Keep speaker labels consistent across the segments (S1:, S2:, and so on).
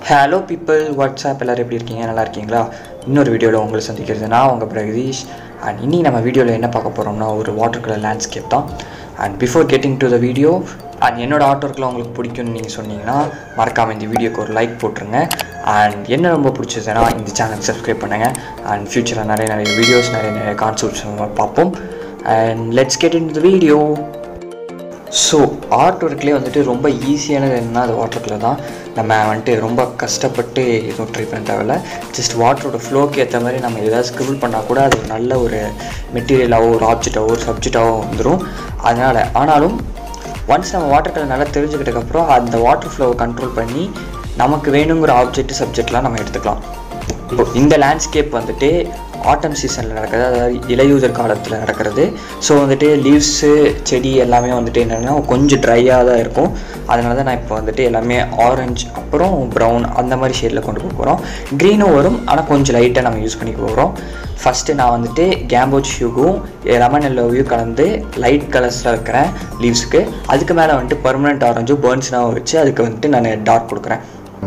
S1: hello people WhatsApp எல்லோரும் எப்படி இருக்கீங்க நல்லா இருக்கீங்களா இன்னொரு வீடியோவில் உங்களை சந்திக்கிறது நான் உங்கள் பிரகதீஷ் அண்ட் இனி நம்ம வீடியோவில் என்ன பார்க்க போகிறோம்னா ஒரு வாட்டர் கலர் லேண்ட்ஸ்கேப் தான் and before getting to the video and என்னோட ஆர்ட் ஒர்க்கில் உங்களுக்கு பிடிக்கும்னு நீங்கள் சொன்னீங்கன்னா மறக்காமல் இந்த வீடியோக்கு ஒரு லைக் போட்டுருங்க அண்ட் என்ன ரொம்ப பிடிச்சதுன்னா இந்த சேனல் சப்ஸ்கிரைப் பண்ணுங்கள் அண்ட் ஃப்யூச்சரில் நிறைய நிறைய வீடியோஸ் நிறைய நிறைய கான்செப்ட்ஸ் பார்ப்போம் and let's get in the video so art ஒர்க்லேயே வந்துட்டு ரொம்ப ஈஸியானது என்னன்னா அது வாட்டர் கலர் தான் நம்ம வந்துட்டு ரொம்ப கஷ்டப்பட்டு எதுவும் ட்ரை பண்ண தேவையில்ல ஜஸ்ட் வாட்டரோட ஃப்ளோக்கு ஏற்ற மாதிரி நம்ம ஏதாவது ஸ்கிரிபிள் பண்ணால் கூட அது ஒரு நல்ல ஒரு மெட்டீரியலாகவோ ஒரு ஆப்ஜெக்டாவோ ஒரு சப்ஜெக்டாகவோ வந்துடும் அதனால் ஆனாலும் ஒன்ஸ் நம்ம வாட்டர் கலர் நல்லா தெரிஞ்சுக்கிட்டதுக்கப்புறம் அந்த வாட்டர் ஃப்ளோவை கண்ட்ரோல் பண்ணி நமக்கு வேணுங்கிற ஆப்ஜெக்ட் சப்ஜெக்ட்லாம் நம்ம எடுத்துக்கலாம் இப்போ இந்த லேண்ட்ஸ்கேப் வந்துட்டு ஆட்டம் சீசனில் நடக்கிறது அதாவது இலையுதிர் காலத்தில் நடக்கிறது ஸோ வந்துட்டு லீவ்ஸு செடி எல்லாமே வந்துட்டு என்னென்னா கொஞ்சம் ட்ரையாக தான் இருக்கும் அதனால தான் நான் இப்போ வந்துட்டு எல்லாமே ஆரஞ்சு அப்புறம் ப்ரௌன் அந்த மாதிரி ஷேடில் கொண்டு போக போகிறோம் க்ரீனும் வரும் ஆனால் கொஞ்சம் லைட்டாக நம்ம யூஸ் பண்ணி போகிறோம் ஃபஸ்ட்டு நான் வந்துட்டு கேம்போச் ஷூகும் லெமன் எல்லோவையும் கலந்து லைட் கலர்ஸில் வைக்கிறேன் லீவ்ஸுக்கு அதுக்கு மேலே வந்துட்டு பர்மனெண்ட் ஆரஞ்சும் பேர்ன்ஸ்னாவும் வச்சு அதுக்கு வந்துட்டு நான் டார்க் கொடுக்குறேன்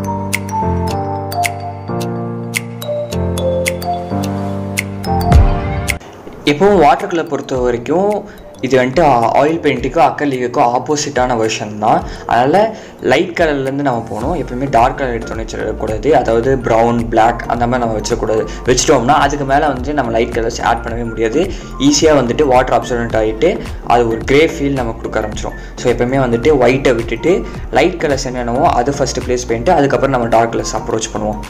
S1: இப்போவும் வாட்டர் கலர் பொறுத்த வரைக்கும் இது வந்துட்டு ஆயில் பெயிண்ட்டுக்கும் அக்கலிக்கும் ஆப்போசிட்டான வெர்ஷன் தான் அதனால் லைட் கலர்லேருந்து நம்ம போகணும் எப்பவுமே டார்க் கலர் எடுத்தோன்னு வச்சிடக்கூடாது அதாவது ப்ரௌன் பிளாக் அந்த மாதிரி நம்ம வச்சிடக்கூடாது வச்சிட்டோம்னா அதுக்கு மேலே வந்து நம்ம லைட் கலர்ஸ் ஆட் பண்ணவே முடியாது ஈஸியாக வந்துட்டு வாட்டர் அப்சர்வன்ட் ஆகிட்டு அது ஒரு கிரே ஃபீல் நம்ம கொடுக்க ஆரம்பிச்சிடும் ஸோ எப்பவுமே வந்துட்டு ஒயிட்டை விட்டுட்டு லைட் கலர்ஸ் என்னென்னவோ அது ஃபஸ்ட்டு ப்ளேஸ் பண்ணிட்டு அதுக்கப்புறம் நம்ம டார்க் கலர்ஸ் அப்ரோச் பண்ணுவோம்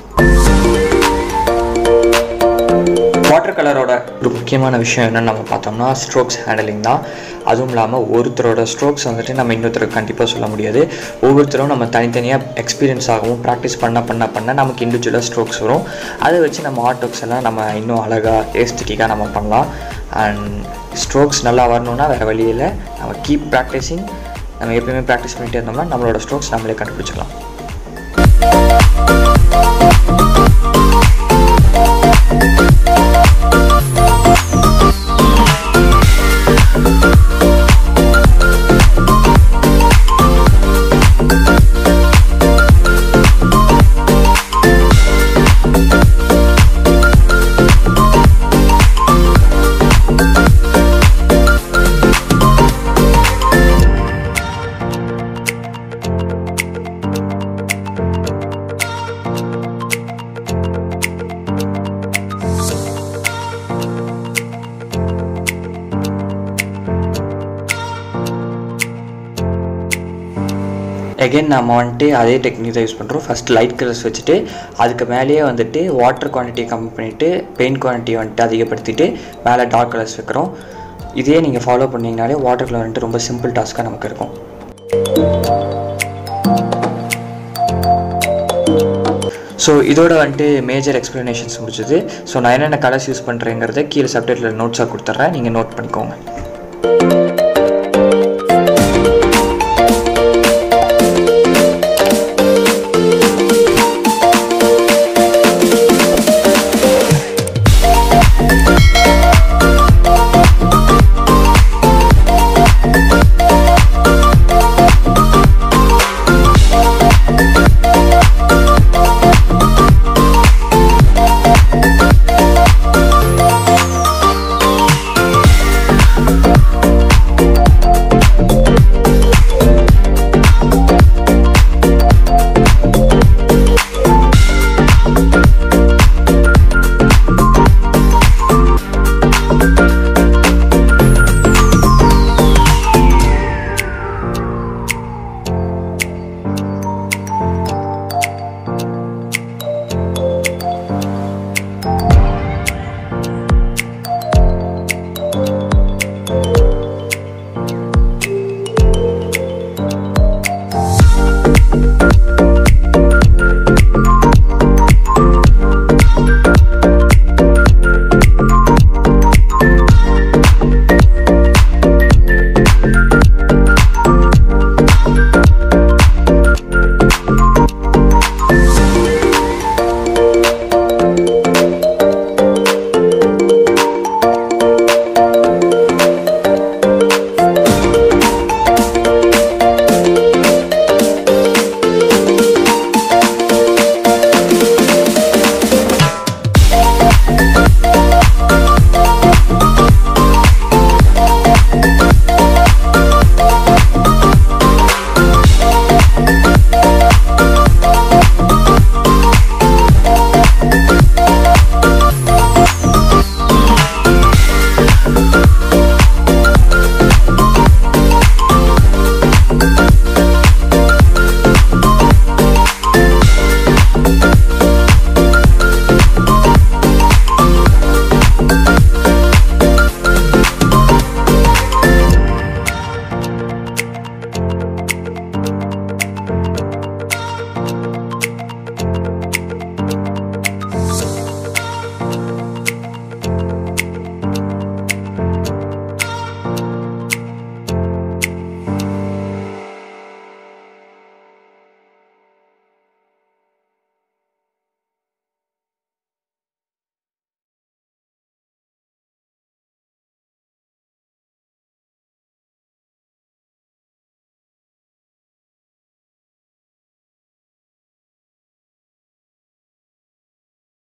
S1: வாட்டர் கலரோட ஒரு முக்கியமான விஷயம் என்னென்னு நம்ம பார்த்தோம்னா ஸ்ட்ரோக்ஸ் ஹேண்டலிங் தான் அதுவும் இல்லாமல் ஒருத்தரோட ஸ்ட்ரோக்ஸ் வந்துட்டு நம்ம இன்னொருத்தருக்கு கண்டிப்பாக சொல்ல முடியாது ஒவ்வொருத்தரும் நம்ம தனித்தனியாக எக்ஸ்பீரியன்ஸ் ஆகவும் ப்ராக்டிஸ் பண்ண பண்ண பண்ண நமக்கு இண்டிவிஜுவலாக ஸ்ட்ரோக்ஸ் வரும் அதை வச்சு நம்ம ஆர்ட் ஒர்க்ஸ் எல்லாம் நம்ம இன்னும் அழகாக ஏஸ்தட்டிக்காக நம்ம பண்ணலாம் அண்ட் ஸ்ட்ரோக்ஸ் நல்லா வரணும்னா வேறு வழியில் நம்ம கீப் ப்ராக்டிஸிங் நம்ம எப்பயுமே ப்ராக்டிஸ் பண்ணிகிட்டே இருந்தோம்னா நம்மளோட ஸ்ட்ரோக்ஸ் நம்மளே கண்டுபிடிச்சிக்கலாம் எகைன் நம்ம வந்துட்டு அதே டெக்னிக் தான் யூஸ் பண்ணுறோம் ஃபஸ்ட் லைட் கலர்ஸ் வச்சுட்டு அதுக்கு மேலேயே வந்துட்டு வாட்டர் குவான்டிட்டியை கம்மி பண்ணிவிட்டு பெயிண்ட் குவான்டிட்டி வந்துட்டு அதிகப்படுத்திட்டு மேலே டார்க் கலர்ஸ் வைக்கிறோம் இதே நீங்கள் ஃபாலோ பண்ணிங்கனாலே வாட்டர் கலர் வந்துட்டு ரொம்ப சிம்பிள் டாஸ்க்காக நமக்கு இருக்கும் ஸோ இதோட வந்துட்டு மேஜர் எக்ஸ்ப்ளனேஷன்ஸ் முடிச்சது ஸோ நான் என்னென்ன கலர்ஸ் யூஸ் பண்ணுறேங்கிறத கீழே சப்டேட்டில் நோட்ஸாக கொடுத்துட்றேன் நீங்கள் நோட் பண்ணிக்கோங்க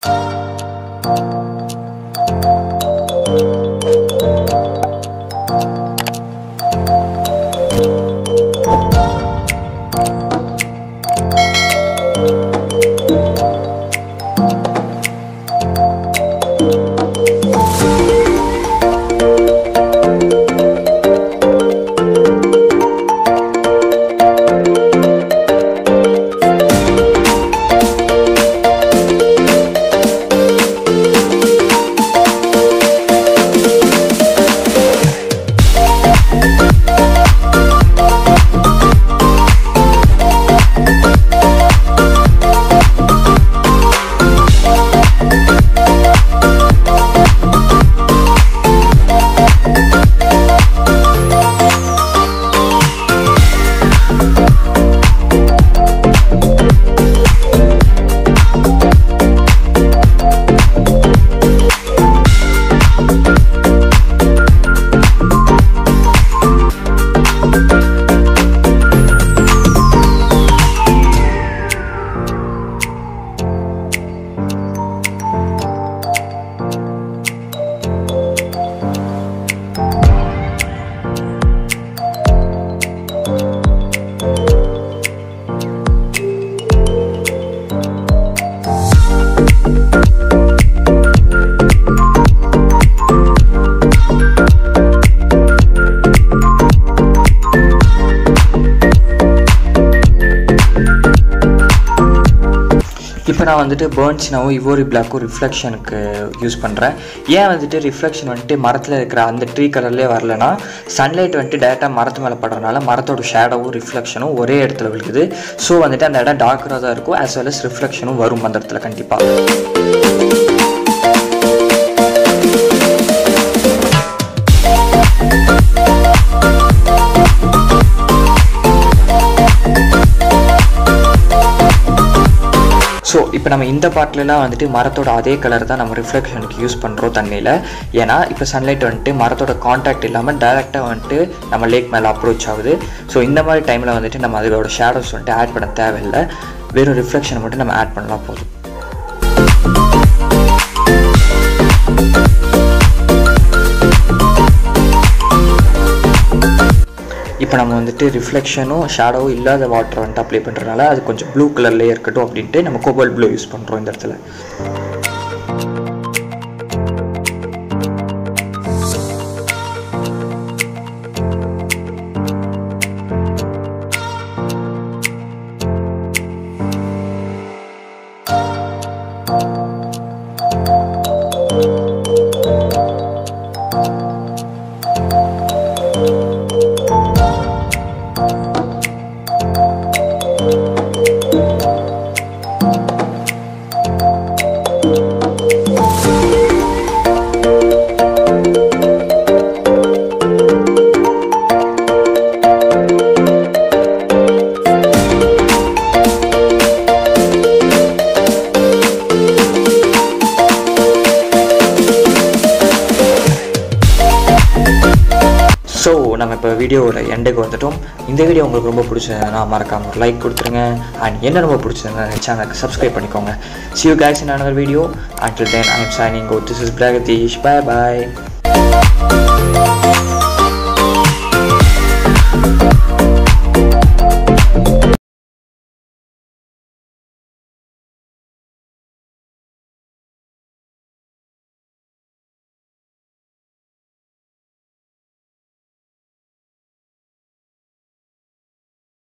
S1: இப்போ நான் வந்துட்டு பேர்ன்ஸ்னாவும் இவோரி பிளாக்கும் ரிஃப்ளெக்ஷனுக்கு யூஸ் பண்ணுறேன் ஏன் வந்துட்டு ரிஃப்ளெக்ஷன் வந்துட்டு மரத்தில் இருக்கிற அந்த ட்ரீ கலர்லேயே வரலனா சன்லைட் வந்துட்டு டேரெக்டாக மரத்து மேலே படுறதுனால மரத்தோட ஷேடோவும் ரிஃப்ளெக்ஷனும் ஒரே இடத்துல விழுகுது ஸோ வந்துட்டு அந்த இடம் டார்க்கராக தான் இருக்கும் ஆஸ் வெல் அஸ் ரிஃப்ளெக்ஷனும் வரும் அந்த இடத்துல கண்டிப்பாக ஸோ இப்போ நம்ம இந்த பார்ட்லலாம் வந்துட்டு மரத்தோட அதே கலர் தான் நம்ம ரிஃப்ளெக்ஷனுக்கு யூஸ் பண்ணுறோம் தண்ணியில் ஏன்னா இப்போ சன்லைட் வந்துட்டு மரத்தோட காண்டாக்ட் இல்லாமல் டேரெக்டாக வந்துட்டு நம்ம லேக் மேலே அப்ரோச் ஆகுது ஸோ இந்த மாதிரி டைமில் வந்துட்டு நம்ம அதோட ஷேடோஸ் வந்துட்டு ஆட் பண்ண தேவையில்லை வெறும் ரிஃப்ளெக்ஷன் மட்டும் நம்ம ஆட் பண்ணலாம் போதும் இப்போ நம்ம வந்துட்டு ரிஃப்ளெக்ஷனும் ஷேடோவும் இல்லாத வாட்டர் வந்துட்டு அப்ளை பண்ணுறதுனால அது கொஞ்சம் ப்ளூ கலர்லேயே இருக்கட்டும் அப்படின்ட்டு நம்ம கோபால் ப்ளூ யூஸ் பண்ணுறோம் இந்த இடத்துல ஸோ நம்ம இப்போ வீடியோவோட எண்டுக்கு வந்துட்டோம் இந்த வீடியோ உங்களுக்கு ரொம்ப பிடிச்சதுன்னா மறக்காம ஒரு லைக் கொடுத்துருங்க அண்ட் என்ன ரொம்ப பிடிச்சதுன்னா சேனலுக்கு சப்ஸ்கிரைப் பண்ணிக்கோங்க see you guys in another video until then i am signing out this is Bragadish bye bye